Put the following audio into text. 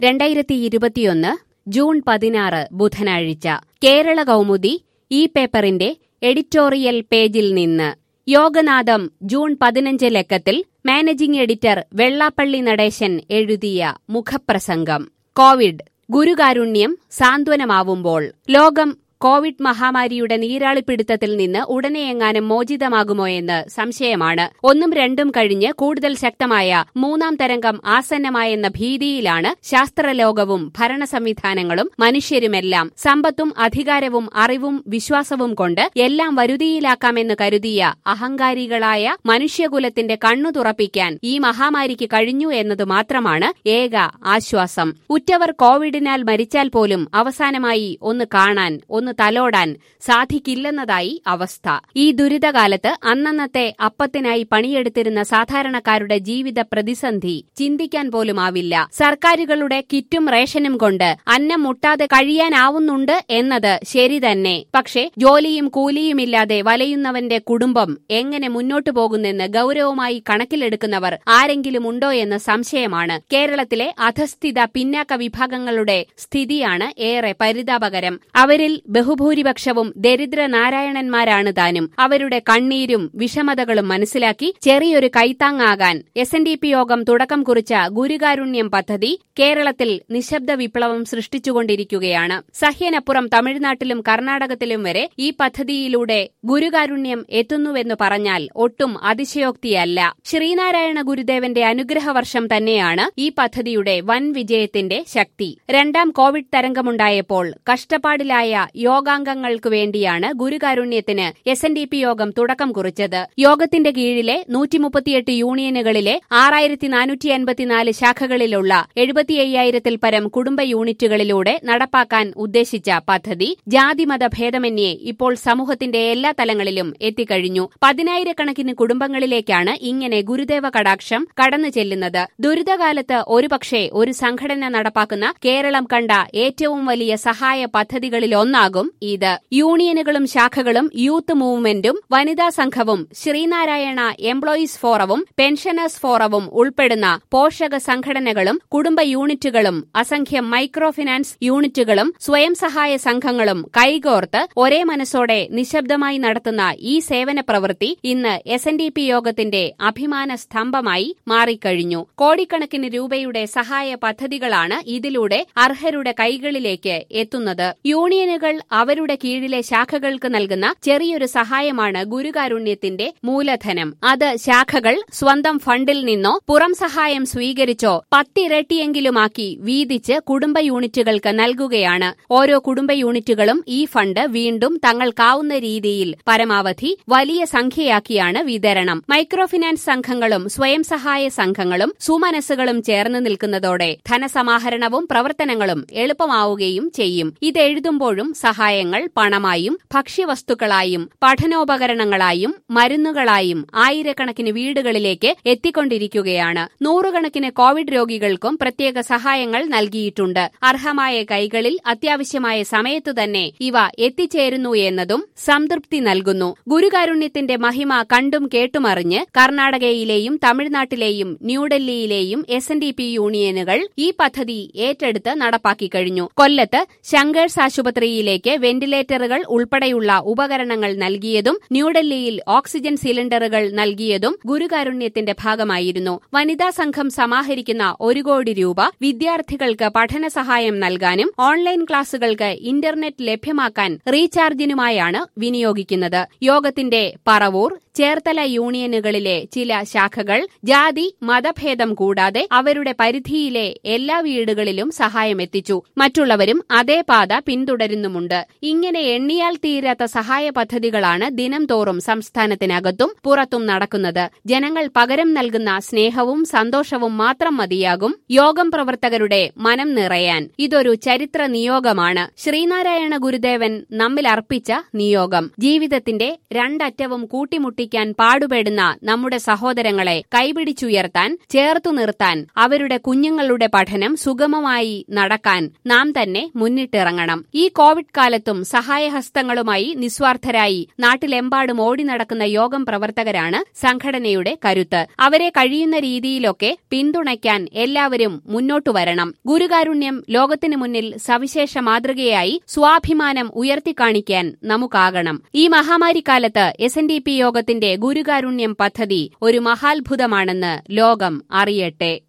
രണ്ടായിരത്തി ഇരുപത്തിയൊന്ന് ജൂൺ പതിനാറ് ബുധനാഴ്ച കേരള കൗമുദി ഈ പേപ്പറിന്റെ എഡിറ്റോറിയൽ പേജിൽ നിന്ന് യോഗനാഥം ജൂൺ പതിനഞ്ച് ലക്കത്തിൽ മാനേജിംഗ് എഡിറ്റർ വെള്ളാപ്പള്ളി നടേശൻ എഴുതിയ മുഖപ്രസംഗം കോവിഡ് ഗുരുകാരുണ്യം സാന്ത്വനമാവുമ്പോൾ ലോകം കോവിഡ് മഹാമാരിയുടെ നീരാളിപ്പിടുത്തത്തിൽ നിന്ന് ഉടനെയെങ്ങാനും മോചിതമാകുമോ എന്ന് സംശയമാണ് ഒന്നും രണ്ടും കഴിഞ്ഞ് കൂടുതൽ ശക്തമായ മൂന്നാം തരംഗം ആസന്നമായെന്ന ഭീതിയിലാണ് ശാസ്ത്രലോകവും ഭരണ സംവിധാനങ്ങളും മനുഷ്യരുമെല്ലാം സമ്പത്തും അധികാരവും അറിവും വിശ്വാസവും കൊണ്ട് എല്ലാം വരുതിയിലാക്കാമെന്ന് കരുതിയ അഹങ്കാരികളായ മനുഷ്യകുലത്തിന്റെ കണ്ണു തുറപ്പിക്കാൻ ഈ മഹാമാരിക്ക് കഴിഞ്ഞു എന്നത് മാത്രമാണ് ഏക ആശ്വാസം ഉറ്റവർ കോവിഡിനാൽ മരിച്ചാൽ പോലും അവസാനമായി ഒന്ന് കാണാൻ ഒന്ന് തലോടാൻ സാധിക്കില്ലെന്നതായി അവസ്ഥ ഈ ദുരിതകാലത്ത് അന്നന്നത്തെ അപ്പത്തിനായി പണിയെടുത്തിരുന്ന സാധാരണക്കാരുടെ ജീവിത പ്രതിസന്ധി ചിന്തിക്കാൻ പോലുമാവില്ല സർക്കാരുകളുടെ കിറ്റും റേഷനും കൊണ്ട് അന്നം മുട്ടാതെ കഴിയാനാവുന്നുണ്ട് എന്നത് ശരി തന്നെ പക്ഷേ ജോലിയും കൂലിയുമില്ലാതെ വലയുന്നവന്റെ കുടുംബം എങ്ങനെ മുന്നോട്ടു പോകുന്നെന്ന് ഗൌരവമായി കണക്കിലെടുക്കുന്നവർ ആരെങ്കിലും ഉണ്ടോ എന്ന സംശയമാണ് കേരളത്തിലെ അധസ്ഥിത പിന്നാക്ക വിഭാഗങ്ങളുടെ സ്ഥിതിയാണ് ഏറെ പരിതാപകരം അവരിൽ ബഹുഭൂരിപക്ഷവും ദരിദ്ര നാരായണന്മാരാണ് താനും അവരുടെ കണ്ണീരും വിഷമതകളും മനസ്സിലാക്കി ചെറിയൊരു കൈത്താങ്ങാകാൻ എസ് എൻ ഡി പി യോഗം തുടക്കം കുറിച്ച ഗുരുകാരുണ്യം പദ്ധതി കേരളത്തിൽ നിശബ്ദ വിപ്ലവം സൃഷ്ടിച്ചുകൊണ്ടിരിക്കുകയാണ് സഹ്യനപ്പുറം തമിഴ്നാട്ടിലും കർണാടകത്തിലും വരെ ഈ പദ്ധതിയിലൂടെ ഗുരുകാരുണ്യം എത്തുന്നുവെന്ന് പറഞ്ഞാൽ ഒട്ടും അതിശയോക്തിയല്ല ശ്രീനാരായണ ഗുരുദേവന്റെ അനുഗ്രഹവർഷം തന്നെയാണ് ഈ പദ്ധതിയുടെ വൻ വിജയത്തിന്റെ ശക്തി രണ്ടാം കോവിഡ് തരംഗമുണ്ടായപ്പോൾ കഷ്ടപ്പാടിലായ യോഗാംഗങ്ങൾക്കു വേണ്ടിയാണ് ഗുരുകാരുണ്യത്തിന് എസ് എൻ ഡി പി യോഗം തുടക്കം കുറിച്ചത് യോഗത്തിന്റെ കീഴിലെ നൂറ്റിമുപ്പത്തിയെട്ട് യൂണിയനുകളിലെ ആറായിരത്തി നാനൂറ്റി അൻപത്തിനാല് ശാഖകളിലുള്ള എഴുപത്തി അയ്യായിരത്തിൽ പരം കുടുംബ യൂണിറ്റുകളിലൂടെ നടപ്പാക്കാൻ ഉദ്ദേശിച്ച പദ്ധതി ജാതിമത ഭേദമന്യേ ഇപ്പോൾ സമൂഹത്തിന്റെ എല്ലാ തലങ്ങളിലും എത്തിക്കഴിഞ്ഞു പതിനായിരക്കണക്കിന് കുടുംബങ്ങളിലേക്കാണ് ഇങ്ങനെ ഗുരുദേവ കടാക്ഷം കടന്നു ചെല്ലുന്നത് ദുരിതകാലത്ത് ഒരുപക്ഷെ ഒരു സംഘടന നടപ്പാക്കുന്ന കേരളം കണ്ട ഏറ്റവും വലിയ സഹായ പദ്ധതികളിലൊന്നാകും ഇത് യൂണിയനുകളും ശാഖകളും യൂത്ത് മൂവ്മെന്റും വനിതാ സംഘവും ശ്രീനാരായണ എംപ്ലോയീസ് ഫോറവും പെൻഷനേഴ്സ് ഫോറവും ഉൾപ്പെടുന്ന പോഷക സംഘടനകളും കുടുംബ യൂണിറ്റുകളും അസംഖ്യം മൈക്രോ ഫിനാൻസ് യൂണിറ്റുകളും സ്വയം സഹായ സംഘങ്ങളും കൈകോർത്ത് ഒരേ മനസ്സോടെ നിശബ്ദമായി നടത്തുന്ന ഈ സേവന പ്രവൃത്തി ഇന്ന് എസ് എൻ ഡി പി യോഗത്തിന്റെ അഭിമാന സ്തംഭമായി മാറിക്കഴിഞ്ഞു കോടിക്കണക്കിന് രൂപയുടെ സഹായ പദ്ധതികളാണ് ഇതിലൂടെ അർഹരുടെ കൈകളിലേക്ക് എത്തുന്നത് യൂണിയനുകൾ അവരുടെ കീഴിലെ ശാഖകൾക്ക് നൽകുന്ന ചെറിയൊരു സഹായമാണ് ഗുരുകാരുണ്യത്തിന്റെ മൂലധനം അത് ശാഖകൾ സ്വന്തം ഫണ്ടിൽ നിന്നോ പുറം സഹായം സ്വീകരിച്ചോ പത്തിരട്ടിയെങ്കിലുമാക്കി വീതിച്ച് കുടുംബ യൂണിറ്റുകൾക്ക് നൽകുകയാണ് ഓരോ കുടുംബ യൂണിറ്റുകളും ഈ ഫണ്ട് വീണ്ടും തങ്ങൾക്കാവുന്ന രീതിയിൽ പരമാവധി വലിയ സംഖ്യയാക്കിയാണ് വിതരണം മൈക്രോ ഫിനാൻസ് സംഘങ്ങളും സ്വയം സഹായ സംഘങ്ങളും സുമനസ്സുകളും ചേർന്ന് നിൽക്കുന്നതോടെ ധനസമാഹരണവും പ്രവർത്തനങ്ങളും എളുപ്പമാവുകയും ചെയ്യും ഇതെഴുതുമ്പോഴും സഹായങ്ങൾ പണമായും ഭക്ഷ്യവസ്തുക്കളായും പഠനോപകരണങ്ങളായും മരുന്നുകളായും ആയിരക്കണക്കിന് വീടുകളിലേക്ക് എത്തിക്കൊണ്ടിരിക്കുകയാണ് നൂറുകണക്കിന് കോവിഡ് രോഗികൾക്കും പ്രത്യേക സഹായങ്ങൾ നൽകിയിട്ടുണ്ട് അർഹമായ കൈകളിൽ അത്യാവശ്യമായ സമയത്തു തന്നെ ഇവ എത്തിച്ചേരുന്നു എന്നതും സംതൃപ്തി നൽകുന്നു ഗുരുകാരുണ്യത്തിന്റെ മഹിമ കണ്ടും കേട്ടുമറിഞ്ഞ് കർണാടകയിലെയും തമിഴ്നാട്ടിലെയും ന്യൂഡൽഹിയിലെയും എസ് എൻ ഡി പി യൂണിയനുകൾ ഈ പദ്ധതി ഏറ്റെടുത്ത് നടപ്പാക്കി കഴിഞ്ഞു കൊല്ലത്ത് ശങ്കേഴ്സ് ആശുപത്രിയിലേക്ക് വെന്റിലേറ്ററുകൾ ഉൾപ്പെടെയുള്ള ഉപകരണങ്ങൾ നൽകിയതും ന്യൂഡൽഹിയിൽ ഓക്സിജൻ സിലിണ്ടറുകൾ നൽകിയതും ഗുരുകാരുണ്യത്തിന്റെ ഭാഗമായിരുന്നു വനിതാ സംഘം സമാഹരിക്കുന്ന ഒരു കോടി രൂപ വിദ്യാർത്ഥികൾക്ക് പഠന സഹായം നൽകാനും ഓൺലൈൻ ക്ലാസുകൾക്ക് ഇന്റർനെറ്റ് ലഭ്യമാക്കാൻ റീചാർജിനുമായാണ് വിനിയോഗിക്കുന്നത് യോഗത്തിന്റെ പറവൂർ ചേർത്തല യൂണിയനുകളിലെ ചില ശാഖകൾ ജാതി മതഭേദം കൂടാതെ അവരുടെ പരിധിയിലെ എല്ലാ വീടുകളിലും സഹായമെത്തിച്ചു മറ്റുള്ളവരും അതേ പാത പിന്തുടരുന്നുമുണ്ട് ഇങ്ങനെ എണ്ണിയാൽ തീരാത്ത സഹായ പദ്ധതികളാണ് ദിനം തോറും സംസ്ഥാനത്തിനകത്തും പുറത്തും നടക്കുന്നത് ജനങ്ങൾ പകരം നൽകുന്ന സ്നേഹവും സന്തോഷവും മാത്രം മതിയാകും യോഗം പ്രവർത്തകരുടെ മനം നിറയാൻ ഇതൊരു ചരിത്ര നിയോഗമാണ് ശ്രീനാരായണ ഗുരുദേവൻ നമ്മിൽ അർപ്പിച്ച നിയോഗം ജീവിതത്തിന്റെ രണ്ടറ്റവും കൂട്ടിമുട്ടി സൃഷ്ടിക്കാൻ പാടുപെടുന്ന നമ്മുടെ സഹോദരങ്ങളെ കൈപിടിച്ചുയർത്താൻ ചേർത്തു നിർത്താൻ അവരുടെ കുഞ്ഞുങ്ങളുടെ പഠനം സുഗമമായി നടക്കാൻ നാം തന്നെ മുന്നിട്ടിറങ്ങണം ഈ കോവിഡ് കാലത്തും സഹായഹസ്തങ്ങളുമായി നിസ്വാർത്ഥരായി നാട്ടിലെമ്പാടും ഓടി നടക്കുന്ന യോഗം പ്രവർത്തകരാണ് സംഘടനയുടെ കരുത്ത് അവരെ കഴിയുന്ന രീതിയിലൊക്കെ പിന്തുണയ്ക്കാൻ എല്ലാവരും മുന്നോട്ടു വരണം ഗുരുകാരുണ്യം ലോകത്തിനു മുന്നിൽ സവിശേഷ മാതൃകയായി സ്വാഭിമാനം ഉയർത്തിക്കാണിക്കാൻ നമുക്കാകണം ഈ മഹാമാരിക്കാലത്ത് എസ് എൻ ഡി പി യോഗത്തിന്റെ ഗുരുകാരുണ്യം പദ്ധതി ഒരു മഹാത്ഭുതമാണെന്ന് ലോകം അറിയട്ടെ